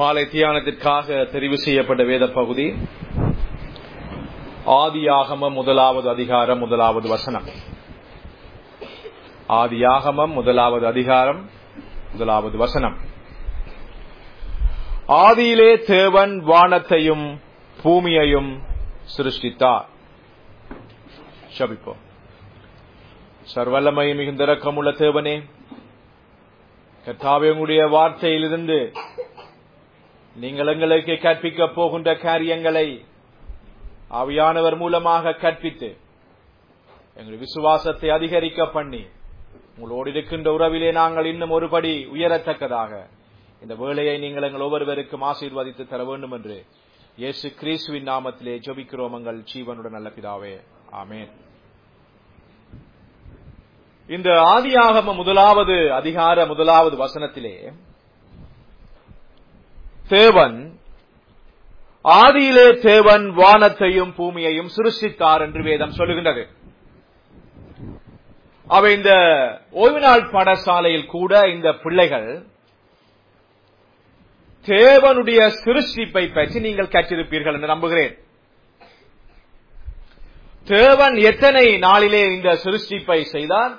மாலை தியானத்திற்காக தெரிவு செய்யப்பட்ட வேத பகுதி ஆதியாகமம் முதலாவது அதிகாரம் முதலாவது வசனம் ஆதியாகமம் முதலாவது அதிகாரம் முதலாவது வசனம் ஆதியிலே தேவன் வானத்தையும் பூமியையும் சிருஷ்டித்தார் சபிப்போம் சர்வல்லமை மிகுந்த இரக்கமுள்ள தேவனே கர்த்தாவே உங்களுடைய வார்த்தையிலிருந்து நீங்கள் எங்களுக்கு கற்பிக்கப் போகின்ற காரியங்களை ஆவியானவர் மூலமாக கற்பித்து எங்கள் விசுவாசத்தை அதிகரிக்க பண்ணி உங்களோடு இருக்கின்ற உறவிலே நாங்கள் இன்னும் ஒருபடி உயரத்தக்கதாக இந்த வேலையை நீங்கள் எங்கள் ஒவ்வொருவருக்கும் ஆசீர்வதித்து தர வேண்டும் என்று இயேசு கிறிஸ்துவின் நாமத்திலே ஜெபிக்கிறோம் எங்கள் ஜீவனுடன் நல்ல பிதாவே ஆமேன் இந்த ஆதியாகம முதலாவது அதிகார முதலாவது வசனத்திலே தேவன் ஆதியிலே தேவன் வானத்தையும் பூமியையும் சிருஷ்டித்தார் என்று வேதம் சொல்லுகின்றது அவை இந்த ஓய்வு நாள் பாடசாலையில் கூட இந்த பிள்ளைகள் தேவனுடைய சிருஷ்டிப்பை பற்றி நீங்கள் கற்றிருப்பீர்கள் என்று நம்புகிறேன் தேவன் எத்தனை நாளிலே இந்த சிருஷ்டிப்பை செய்தார்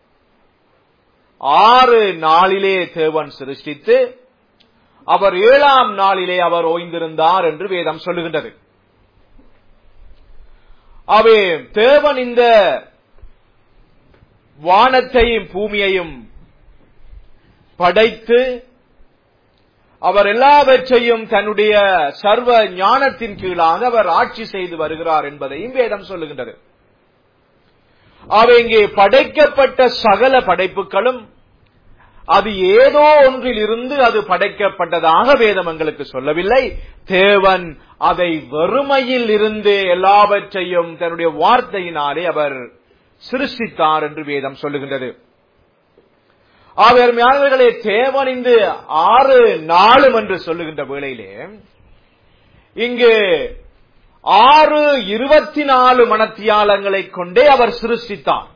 ஆறு நாளிலே தேவன் சிருஷ்டித்து அவர் ஏழாம் நாளிலே அவர் ஓய்ந்திருந்தார் என்று வேதம் சொல்லுகின்றது அவே தேவன் இந்த வானத்தையும் பூமியையும் படைத்து அவர் எல்லாவற்றையும் தன்னுடைய சர்வ ஞானத்தின் கீழாக அவர் ஆட்சி செய்து வருகிறார் என்பதையும் வேதம் சொல்லுகின்றது அவை இங்கே படைக்கப்பட்ட சகல படைப்புகளும் அது ஏதோ ஒன்றில் இருந்து அது படைக்கப்பட்டதாக வேதம் எங்களுக்கு சொல்லவில்லை தேவன் அதை வெறுமையில் இருந்து எல்லாவற்றையும் தன்னுடைய வார்த்தையினாலே அவர் சிருஷ்டித்தார் என்று வேதம் சொல்லுகின்றது ஆவேர்மையானவர்களே தேவன் இந்த ஆறு நாளும் என்று சொல்லுகின்ற வேளையிலே இங்கு ஆறு இருபத்தி நாலு மனத்தியாலங்களை கொண்டே அவர் சிருஷ்டித்தார்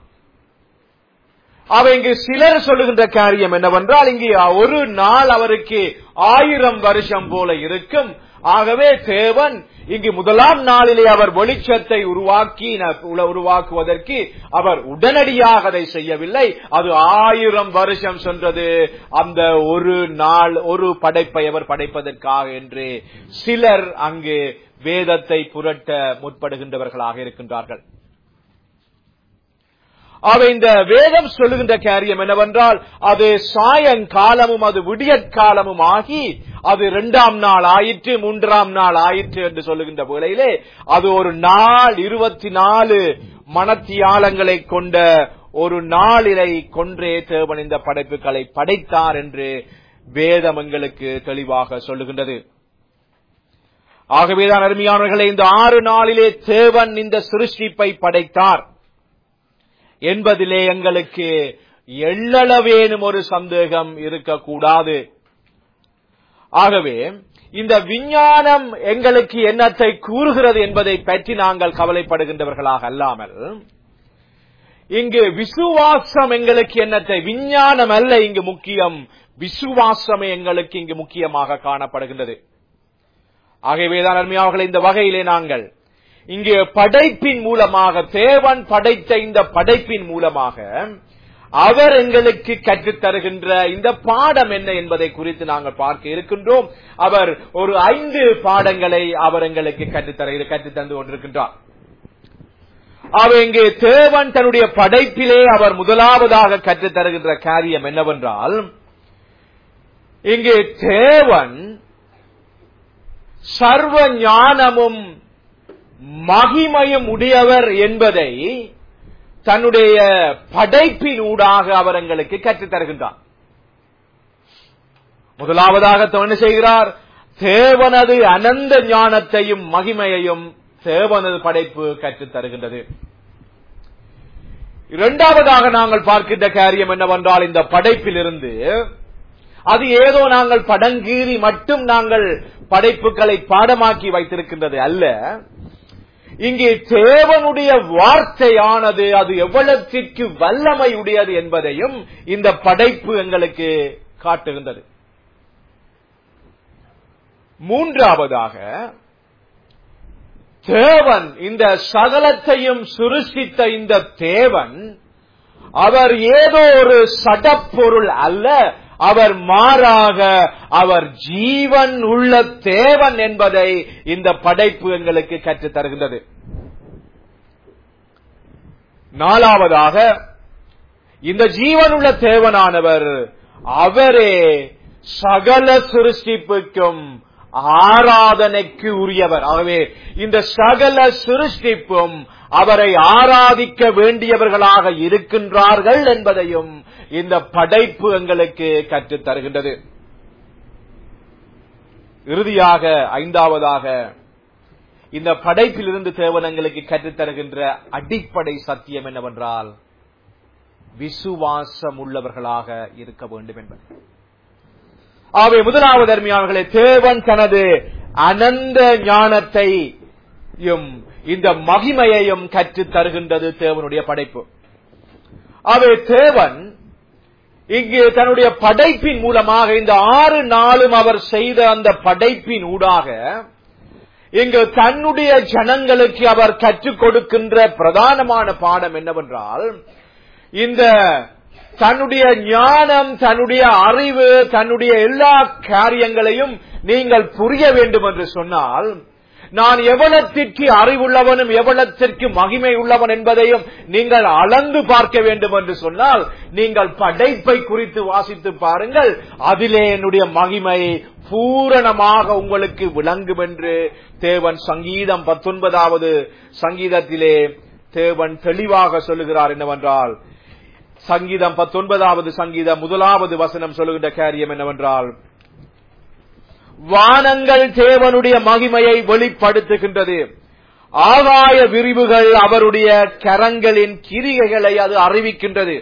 அவ இங்கு சிலர் சொல்லுகின்ற காரியம் என்னவென்றால் இங்கே ஒரு நாள் அவருக்கு ஆயிரம் வருஷம் போல இருக்கும் ஆகவே தேவன் இங்கு முதலாம் நாளிலே அவர் வெளிச்சத்தை உருவாக்கி உருவாக்குவதற்கு அவர் உடனடியாக அதை செய்யவில்லை அது ஆயிரம் வருஷம் சென்றது அந்த ஒரு நாள் ஒரு படைப்பை அவர் படைப்பதற்காக என்று சிலர் அங்கு வேதத்தை புரட்ட முற்படுகின்றவர்களாக இருக்கின்றார்கள் அவை இந்த வேதம் சொல்லுகின்ற காரியம் என்னவென்றால் அது சாயங்காலமும் அது விடியற்காலமும் ஆகி அது இரண்டாம் நாள் ஆயிற்று மூன்றாம் நாள் ஆயிற்று என்று சொல்லுகின்ற வேளையிலே அது ஒரு நாள் இருபத்தி நாலு மனத்தியாலங்களை கொண்ட ஒரு நாளிலை கொன்றே தேவன் இந்த படைப்புகளை படைத்தார் என்று வேதம் எங்களுக்கு தெளிவாக சொல்லுகின்றது ஆகவேதான் அருமையானவர்களை இந்த ஆறு நாளிலே தேவன் இந்த சிருஷ்டிப்பை படைத்தார் என்பதிலே எங்களுக்கு எள்ளளவேனும் ஒரு சந்தேகம் இருக்கக்கூடாது ஆகவே இந்த விஞ்ஞானம் எங்களுக்கு என்னத்தை கூறுகிறது என்பதை பற்றி நாங்கள் கவலைப்படுகின்றவர்களாக அல்லாமல் இங்கு விசுவாசம் எங்களுக்கு என்னத்தை விஞ்ஞானம் அல்ல இங்கு முக்கியம் விசுவாசமே எங்களுக்கு இங்கு முக்கியமாக காணப்படுகின்றது ஆகவேதான் அருமையாவர்களை இந்த வகையிலே நாங்கள் இங்கே படைப்பின் மூலமாக தேவன் படைத்த இந்த படைப்பின் மூலமாக அவர் எங்களுக்கு கற்றுத்தருகின்ற இந்த பாடம் என்ன என்பதை குறித்து நாங்கள் பார்க்க இருக்கின்றோம் அவர் ஒரு ஐந்து பாடங்களை அவர் எங்களுக்கு கற்றுத்தர கற்றுத்தந்து கொண்டிருக்கின்றார் அவர் இங்கே தேவன் தன்னுடைய படைப்பிலே அவர் முதலாவதாக கற்றுத்தருகின்ற காரியம் என்னவென்றால் இங்கே தேவன் சர்வ ஞானமும் மகிமையும் உடையவர் என்பதை தன்னுடைய படைப்பின் ஊடாக அவர் எங்களுக்கு கற்றுத் தருகின்றார் முதலாவதாக என்ன செய்கிறார் தேவனது அனந்த ஞானத்தையும் மகிமையையும் தேவனது படைப்பு கற்றுத் தருகின்றது இரண்டாவதாக நாங்கள் பார்க்கின்ற காரியம் என்னவென்றால் இந்த படைப்பிலிருந்து அது ஏதோ நாங்கள் படங்கீறி மட்டும் நாங்கள் படைப்புகளை பாடமாக்கி வைத்திருக்கின்றது அல்ல இங்கே தேவனுடைய வார்த்தையானது அது எவ்வளத்திற்கு வல்லமை உடையது என்பதையும் இந்த படைப்பு எங்களுக்கு காட்டுகின்றது மூன்றாவதாக தேவன் இந்த சகலத்தையும் சுருஷ்டித்த இந்த தேவன் அவர் ஏதோ ஒரு சடப்பொருள் அல்ல அவர் மாறாக அவர் ஜீவன் உள்ள தேவன் என்பதை இந்த படைப்பு எங்களுக்கு கற்றுத் தருகின்றது நாலாவதாக இந்த ஜீவனுள்ள தேவனானவர் அவரே சகல சிருஷ்டிப்புக்கும் ஆராதனைக்கு உரியவர் ஆகவே இந்த சகல சிருஷ்டிப்பும் அவரை ஆராதிக்க வேண்டியவர்களாக இருக்கின்றார்கள் என்பதையும் இந்த படைப்பு எங்களுக்கு கற்றுத் தருகின்றது இறுதியாக ஐந்தாவதாக இந்த படைப்பிலிருந்து தேவனங்களுக்கு கற்றுத் தருகின்ற அடிப்படை சத்தியம் என்னவென்றால் விசுவாசம் உள்ளவர்களாக இருக்க வேண்டும் என்பது ஆகவே முதலாவது அருமையானவர்களே தேவன் தனது அனந்த ஞானத்தையும் இந்த மகிமையையும் கற்றுத் தருகின்றது தேவனுடைய படைப்பு ஆகவே தேவன் இங்கு தன்னுடைய படைப்பின் மூலமாக இந்த ஆறு நாளும் அவர் செய்த அந்த படைப்பின் ஊடாக இங்கு தன்னுடைய ஜனங்களுக்கு அவர் கற்றுக் கொடுக்கின்ற பிரதானமான பாடம் என்னவென்றால் இந்த தன்னுடைய ஞானம் தன்னுடைய அறிவு தன்னுடைய எல்லா காரியங்களையும் நீங்கள் புரிய வேண்டும் என்று சொன்னால் நான் எவ்வளத்திற்கு அறிவுள்ளவனும் எவ்வளத்திற்கு மகிமை உள்ளவன் என்பதையும் நீங்கள் அளந்து பார்க்க வேண்டும் என்று சொன்னால் நீங்கள் படைப்பை குறித்து வாசித்து பாருங்கள் அதிலே என்னுடைய மகிமை பூரணமாக உங்களுக்கு விளங்கும் என்று தேவன் சங்கீதம் பத்தொன்பதாவது சங்கீதத்திலே தேவன் தெளிவாக சொல்லுகிறார் என்னவென்றால் சங்கீதம் பத்தொன்பதாவது சங்கீதம் முதலாவது வசனம் சொல்லுகின்ற காரியம் என்னவென்றால் வானங்கள் தேவனுடைய மகிமையை வெளிப்படுத்துகின்றது ஆகாய விரிவுகள் அவருடைய கரங்களின் கிரிகைகளை அது அறிவிக்கின்றது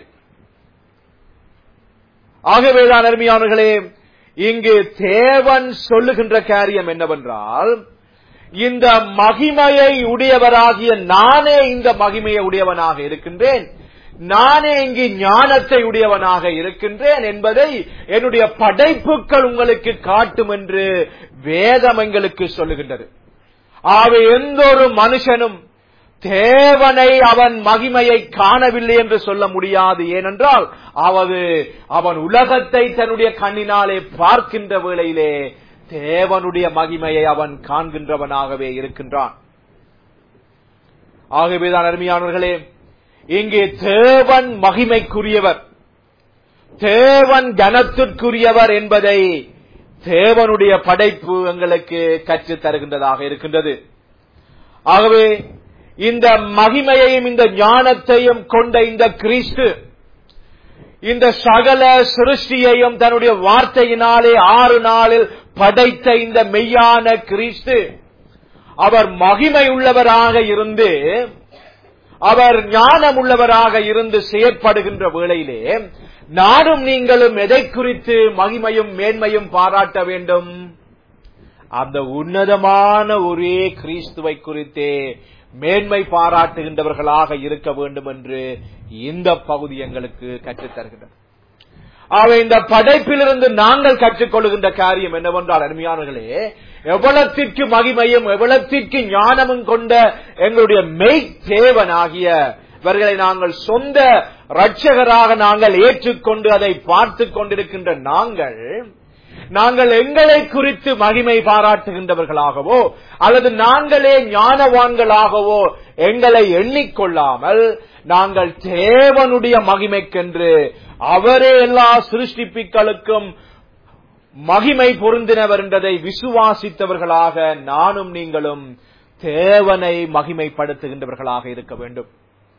ஆகவேதான் அருமையானவர்களே இங்கு தேவன் சொல்லுகின்ற காரியம் என்னவென்றால் இந்த மகிமையை உடையவராகிய நானே இந்த மகிமையை உடையவனாக இருக்கின்றேன் நானே இங்கு ஞானத்தை உடையவனாக இருக்கின்றேன் என்பதை என்னுடைய படைப்புகள் உங்களுக்கு காட்டும் என்று வேதம் எங்களுக்கு சொல்லுகின்றது ஆகவே எந்த ஒரு மனுஷனும் தேவனை அவன் மகிமையை காணவில்லை என்று சொல்ல முடியாது ஏனென்றால் அவது அவன் உலகத்தை தன்னுடைய கண்ணினாலே பார்க்கின்ற வேளையிலே தேவனுடைய மகிமையை அவன் காண்கின்றவனாகவே இருக்கின்றான் ஆகவேதான் அருமையானவர்களே இங்கே தேவன் மகிமைக்குரியவர் தேவன் கனத்திற்குரியவர் என்பதை தேவனுடைய படைப்பு எங்களுக்கு கற்றுத் தருகின்றதாக இருக்கின்றது ஆகவே இந்த மகிமையையும் இந்த ஞானத்தையும் கொண்ட இந்த கிறிஸ்து இந்த சகல சிருஷ்டியையும் தன்னுடைய வார்த்தையினாலே ஆறு நாளில் படைத்த இந்த மெய்யான கிறிஸ்து அவர் மகிமை உள்ளவராக இருந்து அவர் ஞானம் உள்ளவராக இருந்து செயற்படுகின்ற வேளையிலே நானும் நீங்களும் எதை குறித்து மகிமையும் மேன்மையும் பாராட்ட வேண்டும் அந்த உன்னதமான ஒரே கிறிஸ்துவை குறித்தே மேன்மை பாராட்டுகின்றவர்களாக இருக்க வேண்டும் என்று இந்த பகுதி எங்களுக்கு கற்றுத் தருகின்றது அவை இந்த படைப்பிலிருந்து நாங்கள் கற்றுக்கொள்கின்ற காரியம் என்னவென்றால் அருமையானவர்களே எவ்வளத்திற்கு மகிமையும் எவ்வளத்திற்கு ஞானமும் கொண்ட எங்களுடைய மெய் தேவனாகிய இவர்களை நாங்கள் சொந்த ரட்சகராக நாங்கள் ஏற்றுக்கொண்டு அதை பார்த்து கொண்டிருக்கின்ற நாங்கள் நாங்கள் எங்களை குறித்து மகிமை பாராட்டுகின்றவர்களாகவோ அல்லது நாங்களே ஞானவான்களாகவோ எங்களை எண்ணிக்கொள்ளாமல் நாங்கள் தேவனுடைய மகிமைக்கென்று அவரே எல்லா சிருஷ்டிப்பிக்களுக்கும் மகிமை பொருந்தினவர் என்றதை விசுவாசித்தவர்களாக நானும் நீங்களும் தேவனை மகிமைப்படுத்துகின்றவர்களாக இருக்க வேண்டும்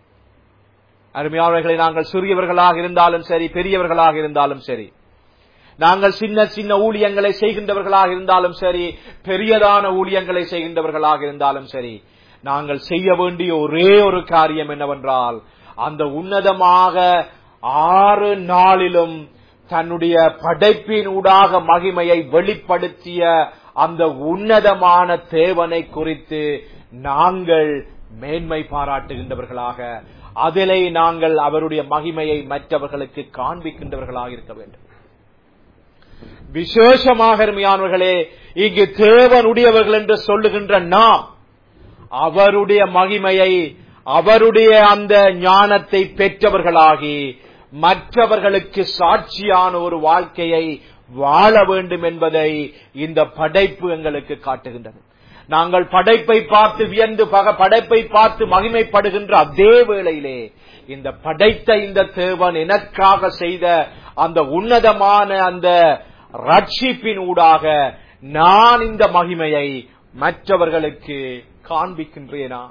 அருமையானவர்களை நாங்கள் சிறியவர்களாக இருந்தாலும் சரி பெரியவர்களாக இருந்தாலும் சரி நாங்கள் சின்ன சின்ன ஊழியங்களை செய்கின்றவர்களாக இருந்தாலும் சரி பெரியதான ஊழியங்களை செய்கின்றவர்களாக இருந்தாலும் சரி நாங்கள் செய்ய வேண்டிய ஒரே ஒரு காரியம் என்னவென்றால் அந்த உன்னதமாக ஆறு நாளிலும் தன்னுடைய படைப்பின் ஊடாக மகிமையை வெளிப்படுத்திய அந்த உன்னதமான தேவனை குறித்து நாங்கள் மேன்மை பாராட்டுகின்றவர்களாக அதிலே நாங்கள் அவருடைய மகிமையை மற்றவர்களுக்கு காண்பிக்கின்றவர்களாக இருக்க வேண்டும் விசேஷமாக அருமையானவர்களே இங்கு தேவனுடையவர்கள் என்று சொல்லுகின்ற நாம் அவருடைய மகிமையை அவருடைய அந்த ஞானத்தை பெற்றவர்களாகி மற்றவர்களுக்கு சாட்சியான ஒரு வாழ்க்கையை வாழ வேண்டும் என்பதை இந்த படைப்பு எங்களுக்கு காட்டுகின்றது நாங்கள் படைப்பை பார்த்து வியந்து பக படைப்பை பார்த்து மகிமைப்படுகின்ற அதே வேளையிலே இந்த படைத்த இந்த தேவன் எனக்காக செய்த அந்த உன்னதமான அந்த ரட்சிப்பின் ஊடாக நான் இந்த மகிமையை மற்றவர்களுக்கு காண்பிக்கின்றேனா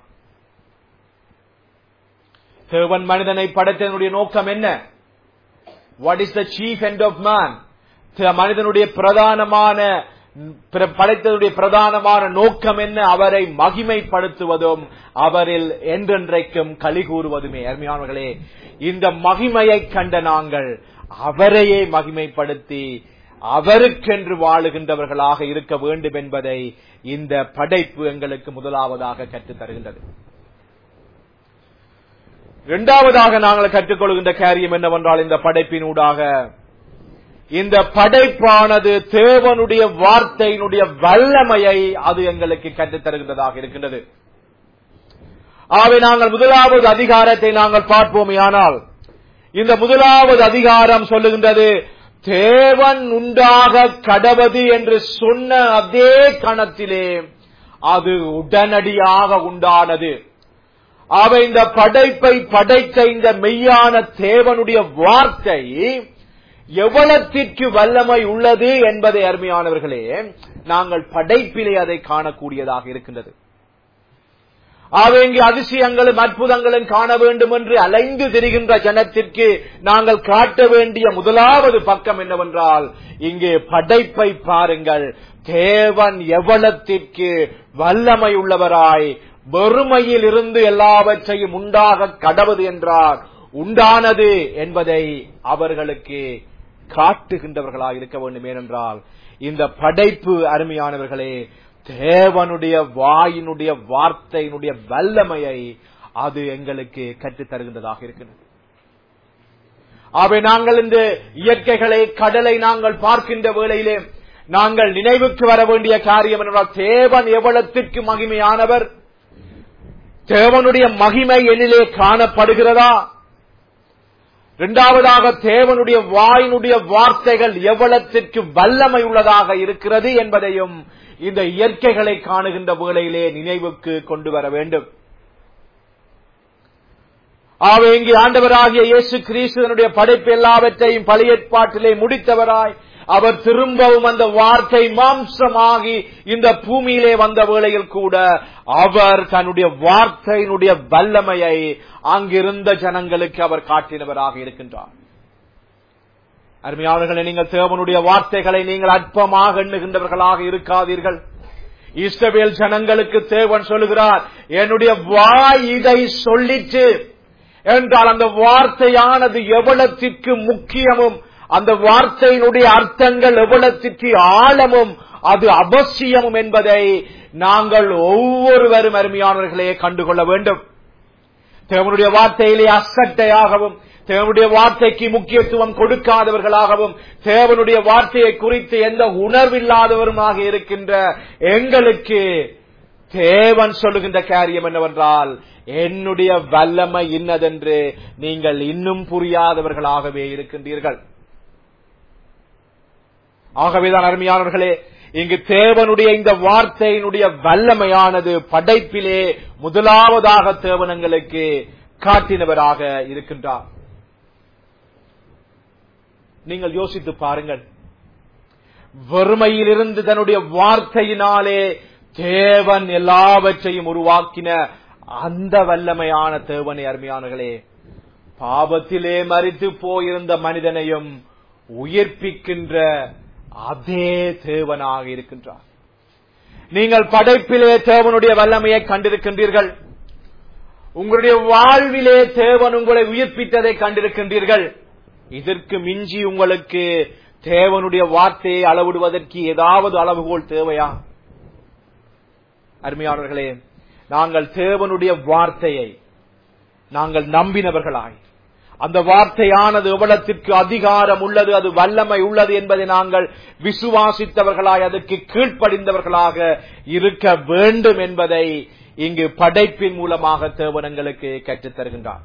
தேவன் மனிதனை படைத்ததனுடைய நோக்கம் என்ன what is the chief end of man மனிதனுடைய பிரதானமான பிர- படைத்ததுடைய பிரதானமான நோக்கம் என்ன அவரை மகிமைப்படுத்துவதும் அவரில் என்றென்றைக்கும் களி கூறுவதுமே அருமையானவர்களே இந்த மகிமையை கண்ட நாங்கள் அவரையே மகிமைப்படுத்தி அவருக்கென்று வாழுகின்றவர்களாக இருக்க வேண்டும் என்பதை இந்த படைப்பு எங்களுக்கு முதலாவதாக கற்றுத் தருகின்றது இரண்டாவதாக நாங்கள் கற்றுக்கொள்கின்ற காரியம் என்னவென்றால் இந்த படைப்பினூடாக இந்த படைப்பானது தேவனுடைய வார்த்தையினுடைய வல்லமையை அது எங்களுக்கு கற்றுத் தருகின்றதாக இருக்கின்றது ஆகவே நாங்கள் முதலாவது அதிகாரத்தை நாங்கள் பார்ப்போமே ஆனால் இந்த முதலாவது அதிகாரம் சொல்லுகின்றது தேவன் உண்டாக கடவது என்று சொன்ன அதே கணத்திலே அது உடனடியாக உண்டானது அவை இந்த படைப்பை படைத்த இந்த மெய்யான தேவனுடைய வார்த்தை எவ்வளத்திற்கு வல்லமை உள்ளது என்பதை அருமையானவர்களே நாங்கள் படைப்பிலே அதை காணக்கூடியதாக இருக்கின்றது ஆகவே இங்கே அதிசயங்களும் அற்புதங்களும் காண வேண்டும் என்று அலைந்து திரிகின்ற ஜனத்திற்கு நாங்கள் காட்ட வேண்டிய முதலாவது பக்கம் என்னவென்றால் இங்கே படைப்பை பாருங்கள் தேவன் எவ்வளத்திற்கு வல்லமை உள்ளவராய் வெறுமையில் இருந்து எல்லாவற்றையும் உண்டாக கடவுது என்றார் உண்டானது என்பதை அவர்களுக்கு காட்டுகின்றவர்களாக இருக்க வேண்டும் ஏனென்றால் இந்த படைப்பு அருமையானவர்களே தேவனுடைய வாயினுடைய வார்த்தையினுடைய வல்லமையை அது எங்களுக்கு கற்றுத் தருகின்றதாக இருக்கிறது அவை நாங்கள் இந்த இயற்கைகளை கடலை நாங்கள் பார்க்கின்ற வேளையிலே நாங்கள் நினைவுக்கு வர வேண்டிய காரியம் என்றால் தேவன் எவ்வளத்திற்கு மகிமையானவர் தேவனுடைய மகிமை எண்ணிலே காணப்படுகிறதா இரண்டாவதாக தேவனுடைய வாயினுடைய வார்த்தைகள் எவ்வளத்திற்கு வல்லமை உள்ளதாக இருக்கிறது என்பதையும் இந்த இயற்கைகளை காணுகின்ற வேளையிலே நினைவுக்கு கொண்டு வர வேண்டும் ஆக இங்கே ஆண்டவராகிய இயேசு கிறிஸ்துவனுடைய படைப்பு எல்லாவற்றையும் பழைய ஏற்பாட்டிலே முடித்தவராய் அவர் திரும்பவும் அந்த வார்த்தை மாம்சமாகி இந்த பூமியிலே வந்த வேளையில் கூட அவர் தன்னுடைய வார்த்தையினுடைய வல்லமையை அங்கிருந்த ஜனங்களுக்கு அவர் காட்டினவராக இருக்கின்றார் அருமையாளர்களை நீங்கள் தேவனுடைய வார்த்தைகளை நீங்கள் அற்பமாக எண்ணுகின்றவர்களாக இருக்காதீர்கள் இஸ்ரவேல் ஜனங்களுக்கு தேவன் சொல்லுகிறார் என்னுடைய வாய் இதை சொல்லிச்சு என்றால் அந்த வார்த்தையானது எவ்வளத்திற்கு முக்கியமும் அந்த வார்த்தையினுடைய அர்த்தங்கள் எவ்வளத்திற்கு ஆழமும் அது அவசியமும் என்பதை நாங்கள் ஒவ்வொருவரும் அருமையானவர்களே கண்டுகொள்ள வேண்டும் தேவனுடைய வார்த்தையிலே அசட்டையாகவும் தேவனுடைய வார்த்தைக்கு முக்கியத்துவம் கொடுக்காதவர்களாகவும் தேவனுடைய வார்த்தையை குறித்து எந்த உணர்வில்லாதவருமாக இருக்கின்ற எங்களுக்கு தேவன் சொல்லுகின்ற காரியம் என்னவென்றால் என்னுடைய வல்லமை இன்னதென்று நீங்கள் இன்னும் புரியாதவர்களாகவே இருக்கின்றீர்கள் ஆகவேதான் அருமையானவர்களே இங்கு தேவனுடைய இந்த வார்த்தையினுடைய வல்லமையானது படைப்பிலே முதலாவதாக தேவனங்களுக்கு காட்டினவராக இருக்கின்றார் நீங்கள் யோசித்து பாருங்கள் வறுமையிலிருந்து தன்னுடைய வார்த்தையினாலே தேவன் எல்லாவற்றையும் உருவாக்கின அந்த வல்லமையான தேவனை அருமையானர்களே பாவத்திலே மறித்து போயிருந்த மனிதனையும் உயிர்ப்பிக்கின்ற அதே தேவனாக இருக்கின்றார் நீங்கள் படைப்பிலே தேவனுடைய வல்லமையை கண்டிருக்கின்றீர்கள் உங்களுடைய வாழ்விலே தேவன் உங்களை உயிர்ப்பித்ததை கண்டிருக்கின்றீர்கள் இதற்கு மிஞ்சி உங்களுக்கு தேவனுடைய வார்த்தையை அளவிடுவதற்கு ஏதாவது அளவுகோல் தேவையா அருமையானவர்களே நாங்கள் தேவனுடைய வார்த்தையை நாங்கள் நம்பினவர்களாய் அந்த வார்த்தையானது எவ்வளத்திற்கு அதிகாரம் உள்ளது அது வல்லமை உள்ளது என்பதை நாங்கள் விசுவாசித்தவர்களாய் அதற்கு கீழ்ப்படிந்தவர்களாக இருக்க வேண்டும் என்பதை இங்கு படைப்பின் மூலமாக தேவனங்களுக்கு கற்றுத் தருகின்றார்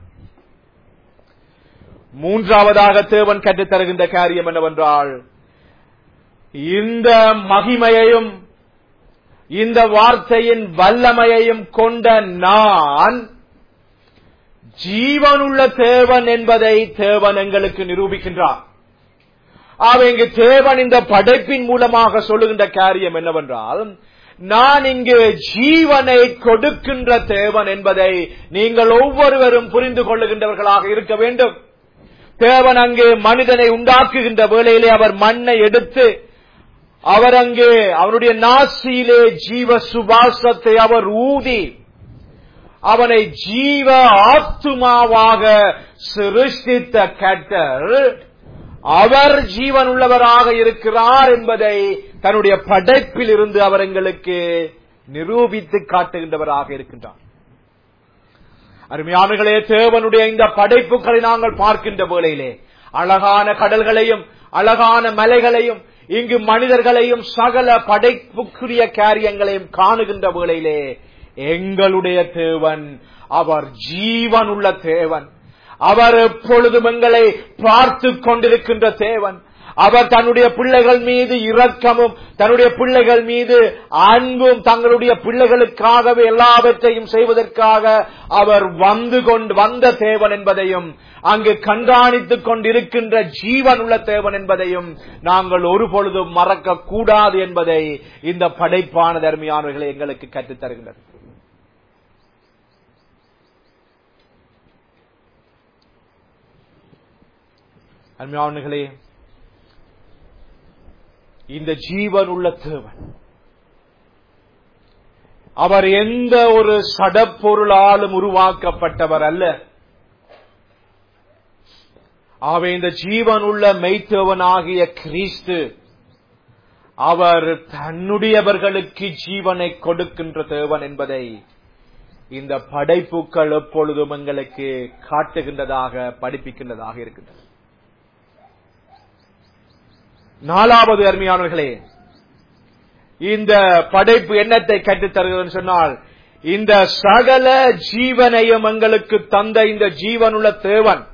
மூன்றாவதாக தேவன் கற்றுத் தருகின்ற காரியம் என்னவென்றால் இந்த மகிமையையும் இந்த வார்த்தையின் வல்லமையையும் கொண்ட நான் ஜீவனுள்ள தேவன் என்பதை தேவன் எங்களுக்கு நிரூபிக்கின்றார் ஆக இங்கு தேவன் இந்த படைப்பின் மூலமாக சொல்லுகின்ற காரியம் என்னவென்றால் நான் இங்கு ஜீவனை கொடுக்கின்ற தேவன் என்பதை நீங்கள் ஒவ்வொருவரும் புரிந்து கொள்ளுகின்றவர்களாக இருக்க வேண்டும் தேவன் அங்கு மனிதனை உண்டாக்குகின்ற வேளையிலே அவர் மண்ணை எடுத்து அவர் அங்கு அவருடைய நாசியிலே ஜீவ சுபாசத்தை அவர் ஊதி அவனை ஜீவ ஆத்துமாவாக சிருஷ்டித்த கட்டர் அவர் ஜீவன் உள்ளவராக இருக்கிறார் என்பதை தன்னுடைய படைப்பில் இருந்து அவர் எங்களுக்கு நிரூபித்து காட்டுகின்றவராக இருக்கின்றார் அருமையானர்களே தேவனுடைய இந்த படைப்புகளை நாங்கள் பார்க்கின்ற வேளையிலே அழகான கடல்களையும் அழகான மலைகளையும் இங்கு மனிதர்களையும் சகல படைப்புக்குரிய காரியங்களையும் காணுகின்ற வேளையிலே எங்களுடைய தேவன் அவர் ஜீவன் உள்ள தேவன் அவர் எப்பொழுதும் எங்களை பார்த்து கொண்டிருக்கின்ற தேவன் அவர் தன்னுடைய பிள்ளைகள் மீது இரக்கமும் தன்னுடைய பிள்ளைகள் மீது அன்பும் தங்களுடைய பிள்ளைகளுக்காகவே எல்லாவற்றையும் செய்வதற்காக அவர் வந்து கொண்டு வந்த தேவன் என்பதையும் அங்கு கண்காணித்துக் கொண்டிருக்கின்ற ஜீவன் உள்ள தேவன் என்பதையும் நாங்கள் ஒரு பொழுதும் மறக்க கூடாது என்பதை இந்த படைப்பான தர்மியானவர்களை எங்களுக்கு கற்றுத் தருகின்றது அருமையானவர்களே இந்த ஜீவன் உள்ள தேவன் அவர் எந்த ஒரு சடப்பொருளாலும் உருவாக்கப்பட்டவர் அல்ல ஆக இந்த ஜீவன் உள்ள மெய்த்தேவனாகிய கிறிஸ்து அவர் தன்னுடையவர்களுக்கு ஜீவனை கொடுக்கின்ற தேவன் என்பதை இந்த படைப்புகள் எப்பொழுதும் எங்களுக்கு காட்டுகின்றதாக படிப்பிக்கின்றதாக இருக்கின்றது நாலாவது அருமையானவர்களே இந்த படைப்பு எண்ணத்தை கற்றுத் தருகிறது சொன்னால் இந்த சகல ஜீவனையும் எங்களுக்கு தந்த இந்த ஜீவனுள்ள தேவன்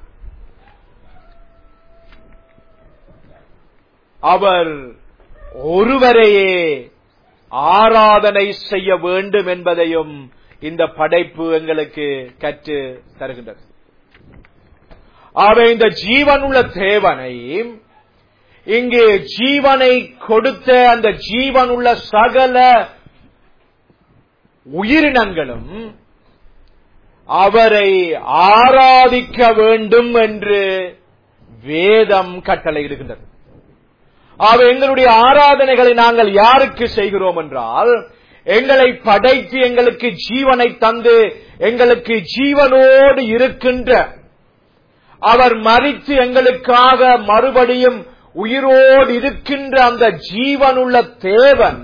அவர் ஒருவரையே ஆராதனை செய்ய வேண்டும் என்பதையும் இந்த படைப்பு எங்களுக்கு கற்று தருகின்றது ஆக இந்த ஜீவனுள்ள தேவனை இங்கு ஜீவனை கொடுத்த அந்த ஜீவனுள்ள சகல உயிரினங்களும் அவரை ஆராதிக்க வேண்டும் என்று வேதம் கட்டளையிடுகின்றது ஆக எங்களுடைய ஆராதனைகளை நாங்கள் யாருக்கு செய்கிறோம் என்றால் எங்களை படைத்து எங்களுக்கு ஜீவனை தந்து எங்களுக்கு ஜீவனோடு இருக்கின்ற அவர் மறித்து எங்களுக்காக மறுபடியும் உயிரோடு இருக்கின்ற அந்த ஜீவனுள்ள தேவன்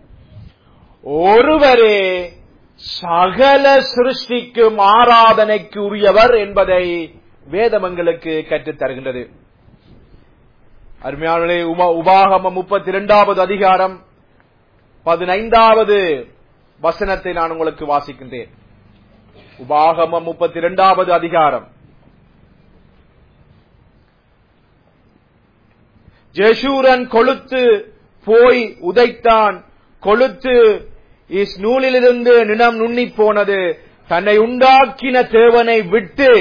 ஒருவரே சகல சிருஷ்டிக்கும் ஆராதனைக்கு உரியவர் என்பதை வேதம் எங்களுக்கு கற்றுத் தருகின்றது அருமையானே உபாகமம் முப்பத்தி இரண்டாவது அதிகாரம் பதினைந்தாவது வசனத்தை நான் உங்களுக்கு வாசிக்கின்றேன் உபாகமம் முப்பத்தி இரண்டாவது அதிகாரம் ஜெஷூரன் கொளுத்து போய் உதைத்தான் கொளுத்து இஸ் நூலிலிருந்து நினம் நுண்ணி போனது தன்னை உண்டாக்கின தேவனை விட்டு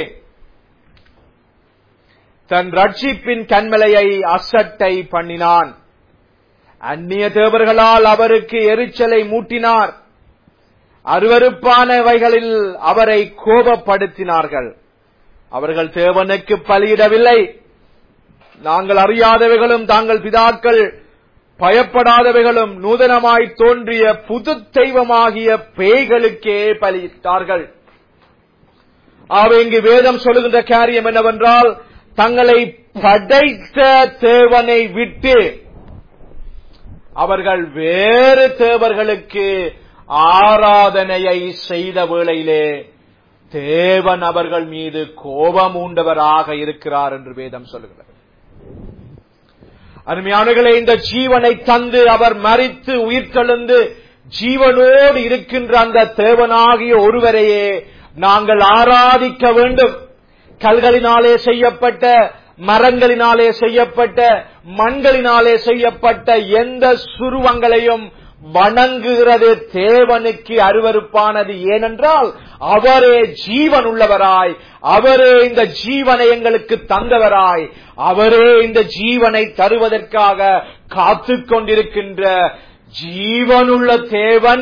தன் ரட்சிப்பின் கண்மலையை அசட்டை பண்ணினான் அந்நிய தேவர்களால் அவருக்கு எரிச்சலை மூட்டினார் அருவருப்பானவைகளில் அவரை கோபப்படுத்தினார்கள் அவர்கள் தேவனுக்கு பலியிடவில்லை நாங்கள் அறியாதவைகளும் தாங்கள் பிதாக்கள் பயப்படாதவைகளும் நூதனமாய் தோன்றிய புது தெய்வமாகிய பேய்களுக்கே பலியிட்டார்கள் ஆக இங்கு வேதம் சொல்லுகின்ற காரியம் என்னவென்றால் தங்களை படைத்த தேவனை விட்டு அவர்கள் வேறு தேவர்களுக்கு ஆராதனையை செய்த வேளையிலே தேவன் அவர்கள் மீது கோபம் உண்டவராக இருக்கிறார் என்று வேதம் சொல்லுகிறது அருமையானங்களே இந்த ஜீவனை தந்து அவர் மறித்து உயிர்த்தெழுந்து ஜீவனோடு இருக்கின்ற அந்த தேவனாகிய ஒருவரையே நாங்கள் ஆராதிக்க வேண்டும் கல்களினாலே செய்யப்பட்ட மரங்களினாலே செய்யப்பட்ட மண்களினாலே செய்யப்பட்ட எந்த சுருவங்களையும் வணங்குகிறது தேவனுக்கு அருவருப்பானது ஏனென்றால் அவரே ஜீவன் உள்ளவராய் அவரே இந்த ஜீவனை எங்களுக்கு தந்தவராய் அவரே இந்த ஜீவனை தருவதற்காக காத்து கொண்டிருக்கின்ற ஜீவனுள்ள தேவன்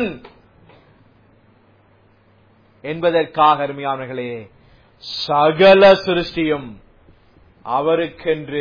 என்பதற்காக அருமையானவர்களே சகல சிருஷ்டியும் அவருக்கென்று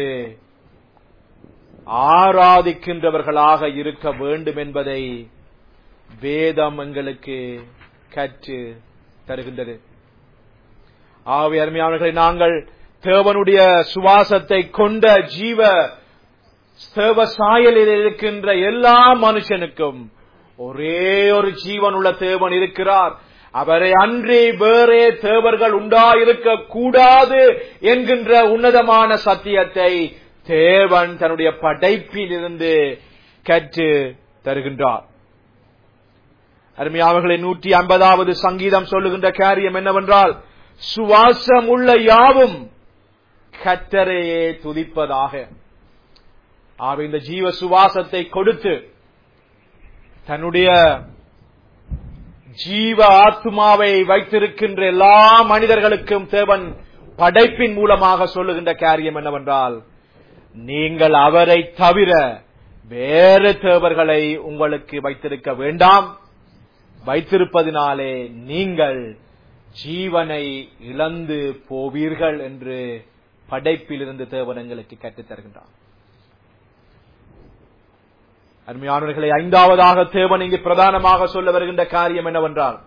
ஆராதிக்கின்றவர்களாக இருக்க வேண்டும் என்பதை வேதம் எங்களுக்கு கற்று தருகின்றது ஆகவே அருமையானவர்களை நாங்கள் தேவனுடைய சுவாசத்தை கொண்ட ஜீவ தேவ சாயலில் இருக்கின்ற எல்லா மனுஷனுக்கும் ஒரே ஒரு ஜீவன் உள்ள தேவன் இருக்கிறார் அவரை அன்றி வேறே தேவர்கள் உண்டாயிருக்க கூடாது என்கின்ற உன்னதமான சத்தியத்தை தேவன் தன்னுடைய படைப்பில் இருந்து கற்று தருகின்றார் அருமையாவர்களை நூற்றி ஐம்பதாவது சங்கீதம் சொல்லுகின்ற காரியம் என்னவென்றால் சுவாசம் உள்ள யாவும் கத்தரையே துதிப்பதாக ஆக இந்த ஜீவ சுவாசத்தை கொடுத்து தன்னுடைய ஜீவ ஆத்மாவை வைத்திருக்கின்ற எல்லா மனிதர்களுக்கும் தேவன் படைப்பின் மூலமாக சொல்லுகின்ற காரியம் என்னவென்றால் நீங்கள் அவரை தவிர வேறு தேவர்களை உங்களுக்கு வைத்திருக்க வேண்டாம் வைத்திருப்பதினாலே நீங்கள் ஜீவனை இழந்து போவீர்கள் என்று படைப்பிலிருந்து தேவன் எங்களுக்கு கற்றுத் தருகின்றார் அருமையானவர்களை ஐந்தாவதாக தேவன் இங்கு பிரதானமாக சொல்ல வருகின்ற காரியம் என்னவென்றால்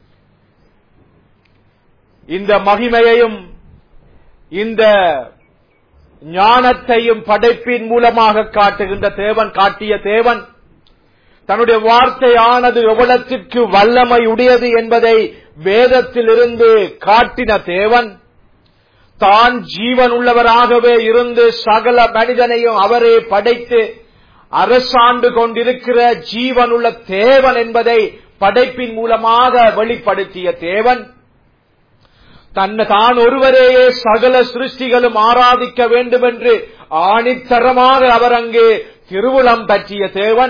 இந்த மகிமையையும் இந்த ஞானத்தையும் படைப்பின் மூலமாக காட்டுகின்ற தேவன் காட்டிய தேவன் தன்னுடைய வார்த்தையானது எவ்வளத்திற்கு வல்லமை உடையது என்பதை வேதத்திலிருந்து காட்டின தேவன் தான் ஜீவன் உள்ளவராகவே இருந்து சகல மனிதனையும் அவரே படைத்து அரசாண்டு கொண்டிருக்கிற ஜீவன் உள்ள தேவன் என்பதை படைப்பின் மூலமாக வெளிப்படுத்திய தேவன் தன்னை தான் ஒருவரையே சகல சிருஷ்டிகளும் ஆராதிக்க வேண்டும் என்று ஆணித்தரமாக அவர் அங்கே திருவுளம் பற்றிய தேவன்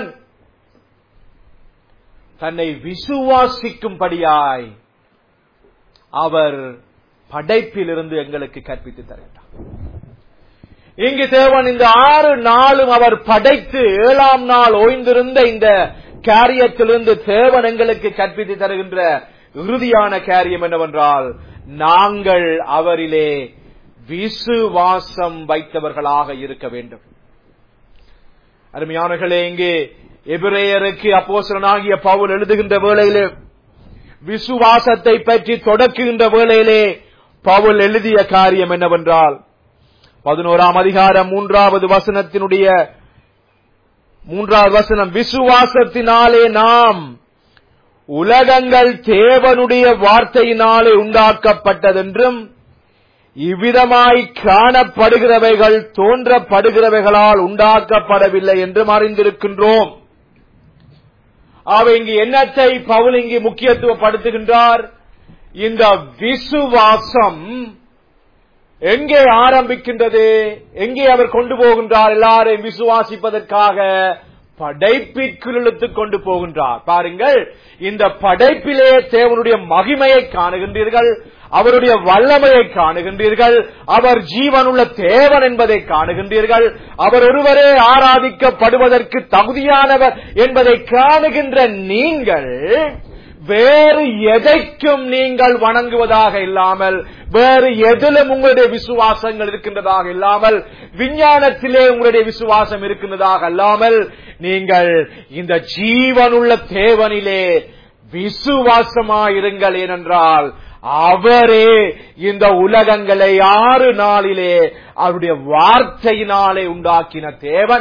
தன்னை விசுவாசிக்கும்படியாய் அவர் படைப்பிலிருந்து எங்களுக்கு கற்பித்து தருகின்றார் இங்கு தேவன் இந்த ஆறு நாளும் அவர் படைத்து ஏழாம் நாள் ஓய்ந்திருந்த இந்த காரியத்திலிருந்து தேவன் எங்களுக்கு கற்பித்து தருகின்ற இறுதியான காரியம் என்னவென்றால் நாங்கள் அவரிலே விசுவாசம் வைத்தவர்களாக இருக்க வேண்டும் அருமையானர்களே இங்கே எபிரேயருக்கு அப்போசலனாகிய பவுல் எழுதுகின்ற வேளையிலே விசுவாசத்தை பற்றி தொடக்குகின்ற வேளையிலே பவுல் எழுதிய காரியம் என்னவென்றால் பதினோராம் அதிகாரம் மூன்றாவது வசனத்தினுடைய மூன்றாவது வசனம் விசுவாசத்தினாலே நாம் உலகங்கள் தேவனுடைய வார்த்தையினாலே உண்டாக்கப்பட்டதென்றும் இவ்விதமாய் காணப்படுகிறவைகள் தோன்றப்படுகிறவைகளால் உண்டாக்கப்படவில்லை என்றும் அறிந்திருக்கின்றோம் அவை இங்கு என்னத்தை பவுல் இங்கு முக்கியத்துவப்படுத்துகின்றார் இந்த விசுவாசம் எங்கே ஆரம்பிக்கின்றது எங்கே அவர் கொண்டு போகின்றார் எல்லாரையும் விசுவாசிப்பதற்காக படைப்பிற்குள் இழுத்துக் கொண்டு போகின்றார் பாருங்கள் இந்த படைப்பிலே தேவனுடைய மகிமையை காணுகின்றீர்கள் அவருடைய வல்லமையை காணுகின்றீர்கள் அவர் ஜீவனுள்ள தேவன் என்பதை காணுகின்றீர்கள் அவர் ஒருவரே ஆராதிக்கப்படுவதற்கு தகுதியானவர் என்பதை காணுகின்ற நீங்கள் வேறு எதைக்கும் நீங்கள் வணங்குவதாக இல்லாமல் வேறு எதிலும் உங்களுடைய விசுவாசங்கள் இருக்கின்றதாக இல்லாமல் விஞ்ஞானத்திலே உங்களுடைய விசுவாசம் இருக்கின்றதாக அல்லாமல் நீங்கள் இந்த ஜீவனுள்ள தேவனிலே விசுவாசமாயிருங்கள் ஏனென்றால் அவரே இந்த உலகங்களை ஆறு நாளிலே அவருடைய வார்த்தையினாலே உண்டாக்கின தேவன்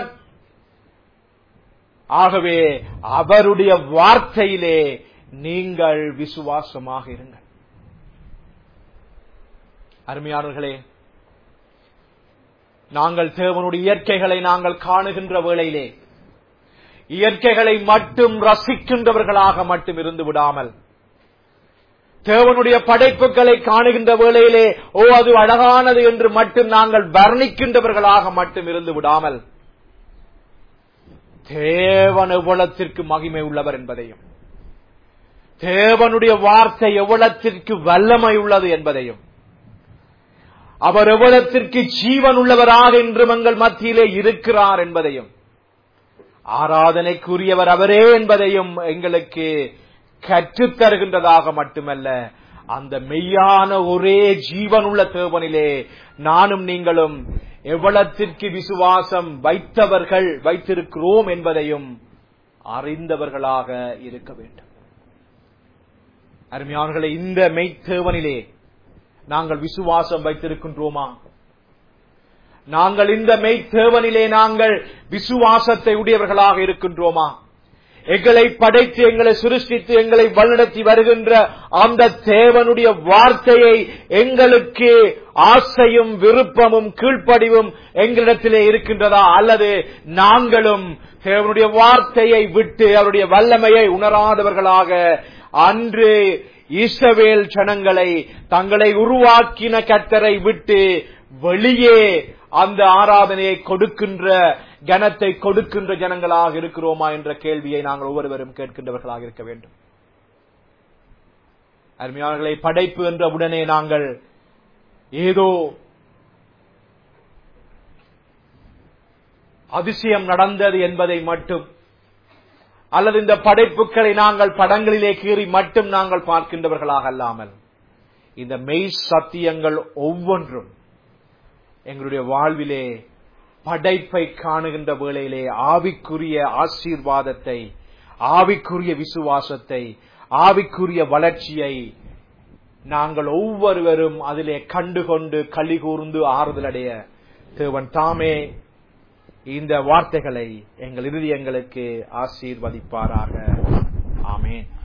ஆகவே அவருடைய வார்த்தையிலே நீங்கள் விசுவாசமாக இருங்கள் அருமையானவர்களே நாங்கள் தேவனுடைய இயற்கைகளை நாங்கள் காணுகின்ற வேளையிலே இயற்கைகளை மட்டும் ரசிக்கின்றவர்களாக மட்டும் இருந்து விடாமல் தேவனுடைய படைப்புகளை காணுகின்ற வேளையிலே ஓ அது அழகானது என்று மட்டும் நாங்கள் வர்ணிக்கின்றவர்களாக மட்டும் இருந்து விடாமல் தேவன் எவ்வளத்திற்கு மகிமை உள்ளவர் என்பதையும் தேவனுடைய வார்த்தை எவ்வளத்திற்கு வல்லமை உள்ளது என்பதையும் அவர் எவ்வளத்திற்கு ஜீவன் உள்ளவராக இன்றும் எங்கள் மத்தியிலே இருக்கிறார் என்பதையும் ஆராதனைக்குரியவர் அவரே என்பதையும் எங்களுக்கு கற்றுத் தருகின்றதாக மட்டுமல்ல அந்த மெய்யான ஒரே ஜீவனுள்ள தேவனிலே நானும் நீங்களும் எவ்வளத்திற்கு விசுவாசம் வைத்தவர்கள் வைத்திருக்கிறோம் என்பதையும் அறிந்தவர்களாக இருக்க வேண்டும் அருமையானவர்களை இந்த மெய்த்தேவனிலே நாங்கள் விசுவாசம் வைத்திருக்கின்றோமா நாங்கள் இந்த மெய்த்தேவனிலே நாங்கள் விசுவாசத்தை உடையவர்களாக இருக்கின்றோமா எங்களை படைத்து எங்களை சிருஷ்டித்து எங்களை வழிநடத்தி வருகின்ற அந்த தேவனுடைய வார்த்தையை எங்களுக்கு ஆசையும் விருப்பமும் கீழ்ப்படிவும் எங்களிடத்திலே இருக்கின்றதா அல்லது நாங்களும் தேவனுடைய வார்த்தையை விட்டு அவருடைய வல்லமையை உணராதவர்களாக அன்று இஸ்ரவேல் ஜனங்களை தங்களை உருவாக்கின கத்தரை விட்டு வெளியே அந்த ஆராதனையை கொடுக்கின்ற கனத்தை கொடுக்கின்ற ஜனங்களாக இருக்கிறோமா என்ற கேள்வியை நாங்கள் ஒவ்வொருவரும் கேட்கின்றவர்களாக இருக்க வேண்டும் அருமையாளர்களை படைப்பு என்ற உடனே நாங்கள் ஏதோ அதிசயம் நடந்தது என்பதை மட்டும் அல்லது இந்த படைப்புகளை நாங்கள் படங்களிலே கீறி மட்டும் நாங்கள் பார்க்கின்றவர்களாக அல்லாமல் இந்த மெய் சத்தியங்கள் ஒவ்வொன்றும் எங்களுடைய வாழ்விலே படைப்பை காணுகின்ற வேளையிலே ஆவிக்குரிய ஆசீர்வாதத்தை ஆவிக்குரிய விசுவாசத்தை ஆவிக்குரிய வளர்ச்சியை நாங்கள் ஒவ்வொருவரும் அதிலே கண்டுகொண்டு களி கூர்ந்து ஆறுதலடைய தேவன் தாமே இந்த வார்த்தைகளை எங்கள் இருதயங்களுக்கு ஆசீர்வதிப்பாராக ஆமேன்